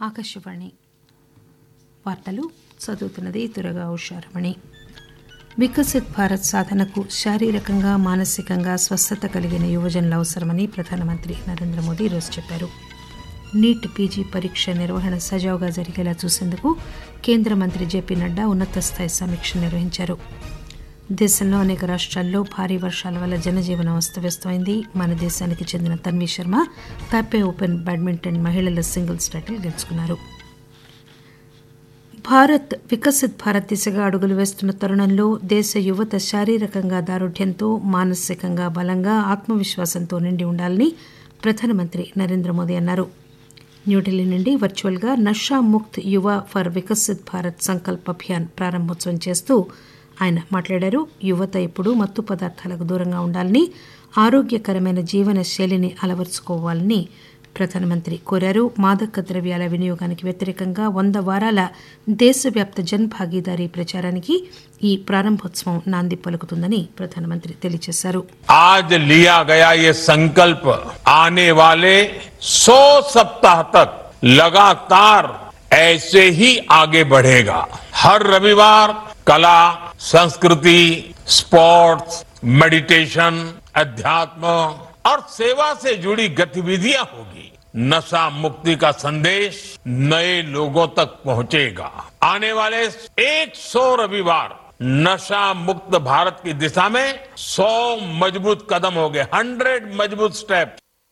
ఆకాశవాణి వార్తలు చదువుతున్నది తురగా ఉషారమణి వికసిత్ భారత్ సాధనకు శారీరకంగా మానసికంగా స్వస్థత కలిగిన యువజనులు అవసరమని ప్రధానమంత్రి నరేంద్ర మోదీ ఈరోజు చెప్పారు నీట్ పీజీ పరీక్ష నిర్వహణ సజావుగా జరిగేలా చూసేందుకు కేంద్ర మంత్రి జేపీ నడ్డా ఉన్నత స్థాయి సమీక్ష నిర్వహించారు దేశంలో అనేక రాష్ట్రాల్లో భారీ వర్షాల వల్ల జనజీవనం అస్తవ్యస్తమైంది మన దేశానికి చెందిన Tanvi Sharma Taipei open badminton మహిళల సింగిల్స్ టైటిల్ గెలుచుకున్నారు భారత్ వికసిత్ భారత్ దిశగా అడుగులు వేస్తున్న తరుణంలో దేశ యువత శారీరకంగా దారుఢ్యంతో మానసికంగా బలంగా ఆత్మవిశ్వాసంతో నిండి ఉండాలని ప్రధానమంత్రి నరేంద్ర మోదీ అన్నారు న్యూఢిల్లీ నుండి వర్చువల్గా నషా ముక్త్ యువ ఫర్ వికసిత్ భారత్ సంకల్ప్ అభియాన్ ప్రారంభోత్సవం చేస్తూ ఆయన మాట్లాడారు యువత ఎప్పుడూ మత్తు పదార్థాలకు దూరంగా ఉండాలని ఆరోగ్యకరమైన జీవన శైలిని అలవరుచుకోవాలని ప్రధానమంత్రి కోరారు మాదక ద్రవ్యాల వినియోగానికి వ్యతిరేకంగా వంద వారాల దేశవ్యాప్త జన్ భాగీదారీ ప్రచారానికి ఈ ప్రారంభోత్సవం నాంది పలుకుతుందని ప్రధానమంత్రి తెలియజేశారు आज लिया गया ये संकल्प आने वाले 100 सप्ताह तक लगातार ऐसे ही आगे बढ़ेगा हर रविवार कला संस्कृति स्पोर्ट्स मेडिटेशन अध्यात्म और सेवा से जुड़ी गतिविधियां होगी नशा मुक्ति का संदेश नए लोगों तक पहुंचेगा आने वाले 100 रविवार नशा मुक्त भारत की दिशा में 100 मजबूत कदम हो गए 100 मजबूत स्टेप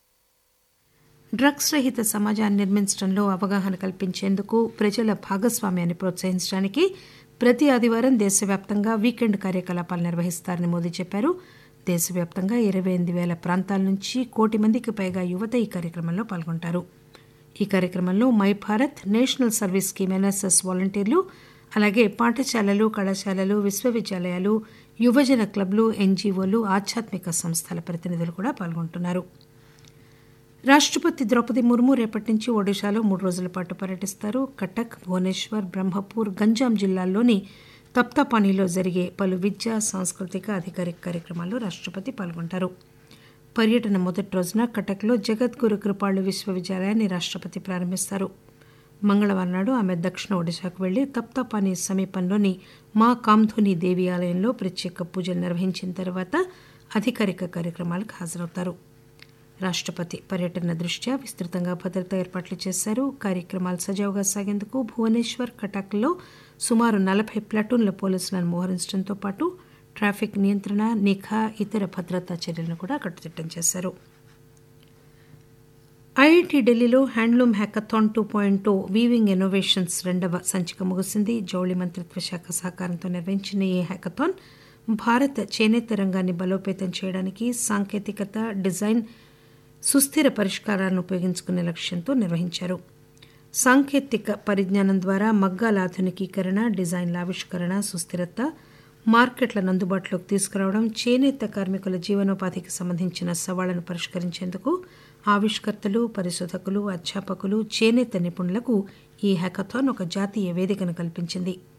డ్రగ్స్ రహిత సమాజాన్ని నిర్మించడంలో అవగాహన కల్పించేందుకు ప్రజల భాగస్వామ్యాన్ని ప్రోత్సహించడానికి ప్రతి ఆదివారం దేశవ్యాప్తంగా వీకెండ్ కార్యకలాపాలు నిర్వహిస్తారని మోదీ చెప్పారు దేశవ్యాప్తంగా ఇరవై ఎనిమిది వేల ప్రాంతాల నుంచి కోటి మందికి పైగా యువత ఈ కార్యక్రమంలో పాల్గొంటారు ఈ కార్యక్రమంలో my Bharat national service scheme NSS వాలంటీర్లు అలాగే పాఠశాలలు కళాశాలలు విశ్వవిద్యాలయాలు యువజన క్లబ్లు ఎన్జీఓలు ఆధ్యాత్మిక సంస్థల ప్రతినిధులు కూడా పాల్గొంటున్నారు రాష్టపతి ద్రౌపది ముర్ము రేపటి నుంచి ఒడిశాలో మూడు రోజుల పాటు పర్యటిస్తారు కటక్ భువనేశ్వర్ బ్రహ్మపూర్ గంజాం జిల్లాల్లోని తప్తాపానీలో జరిగే పలు విద్యా సాంస్కృతిక అధికారిక కార్యక్రమాల్లో రాష్టపతి పాల్గొంటారు పర్యటన మొదటి రోజున కటక్లో జగద్గురు కృపాళు విశ్వవిద్యాలయాన్ని రాష్టపతి ప్రారంభిస్తారు మంగళవారం నాడు ఆమె దక్షిణ ఒడిశాకు వెళ్లి తప్తాపానీ సమీపంలోని మా కామ్ధుని దేవి ఆలయంలో ప్రత్యేక పూజలు నిర్వహించిన తర్వాత అధికారిక కార్యక్రమాలకు హాజరవుతారు రాష్టపతి పర్యటన దృష్ట్యా విస్తృతంగా భద్రతా ఏర్పాట్లు చేశారు కార్యక్రమాలు సజావుగా సాగేందుకు భువనేశ్వర్ కటక్లో సుమారు నలభై ప్లాటూన్ల పోలీసులను మోహరించడంతో పాటు ట్రాఫిక్ నియంత్రణ నిఘా ఇతర భద్రతా చర్యలను కూడా కట్టుదిట్టం చేశారు ఐఐటి ఢిల్లీలో handloom hackathon two point weaving innovations రెండవ సంచిక ముగిసింది జౌళి మంత్రిత్వ శాఖ సహకారంతో నిర్వహించిన ఈ హ్యాకథాన్ భారత చేనేత రంగాన్ని బలోపేతం చేయడానికి సాంకేతికత డిజైన్ సుస్థిర పరిష్కారాలను ఉపయోగించుకునే లక్ష్యంతో నిర్వహించారు సాంకేతిక పరిజ్ఞానం ద్వారా మగ్గాల ఆధునికీకరణ డిజైన్ల ఆవిష్కరణ సుస్థిరత మార్కెట్లను అందుబాటులోకి తీసుకురావడం చేనేత కార్మికుల జీవనోపాధికి సంబంధించిన సవాళ్లను పరిష్కరించేందుకు ఆవిష్కర్తలు పరిశోధకులు అధ్యాపకులు చేనేత నిపుణులకు ఈ హ్యాకథాన్ ఒక జాతీయ వేదికను కల్పించింది